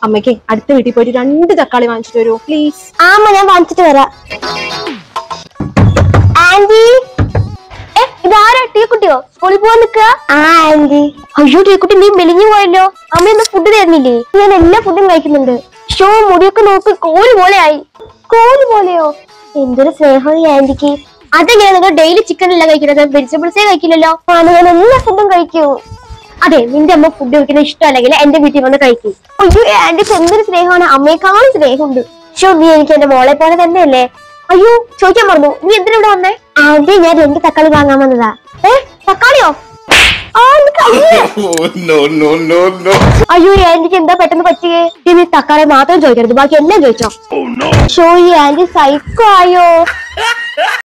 അമ്മയ്ക്ക് അടുത്ത വീട്ടിൽ പോയിട്ട് രണ്ട് തക്കാളി വാങ്ങിച്ചിട്ട് വരുമോ പ്ലീസ് ആ അമ്മ ഞാൻ വാങ്ങിച്ചിട്ട് വരാം ആന്റി ഏ ഇതാരാ ടീക്കുട്ടിയോ സ്കൂളിൽ പോവാൻ നിക്കുക ആ ആന്റി അയ്യോ ടീക്കുട്ടി നീ മെലിഞ്ഞു പോയല്ലോ അമ്മ എന്താ ഫുഡ് തരുന്നില്ലേ ഞാൻ എല്ലാ ഫുഡും കഴിക്കുന്നുണ്ട് ഷോ മുടിയൊക്കെ നോക്ക് കോല് പോലെ ആയി കോല് പോലെയോ എന്തൊരു സ്നേഹം ഈ ആന്റിക്ക് അതെങ്ങനെ നിങ്ങൾ ഡെയിലി ചിക്കൻ അല്ല കഴിക്കുന്നത് വെജിറ്റബിൾസേ കഴിക്കില്ലല്ലോ ആ ഞാൻ എല്ലാ ഫുഡും കഴിക്കൂ അതെ നിന്റെ അമ്മ ഫുഡ് കഴിക്കുന്ന ഇഷ്ടമല്ലെങ്കിൽ എന്റെ വീട്ടിൽ വന്ന് കഴിക്കും അയ്യോ ആന്റിക്ക് എന്തൊരു സ്നേഹമാണ് അമ്മയെക്കാളും സ്നേഹമുണ്ട് ഷോ നീ എനിക്ക് എന്റെ മോളെ പോലെ തന്നെയല്ലേ അയ്യോ ചോദിക്കാൻ മറന്നു നീ എന്തിനാ ഇവിടെ വന്നേ ആന്റി ഞാൻ രണ്ട് തക്കാളി വാങ്ങാൻ വന്നതാ ഏ തക്കാളിയോ ആ, ഇത് കയ്യില്. Oh, no, no, no, no. അയ്യോ ഈ ആന്റിക്ക് എന്താ പെട്ടെന്ന് പറ്റിയേ ഇനി തക്കാളി മാത്രം ചോദിക്കരുത് ബാക്കി എല്ലാം ചോദിച്ചോ ഷോ ഈ ആന്റി സൈക്കോ ആയോ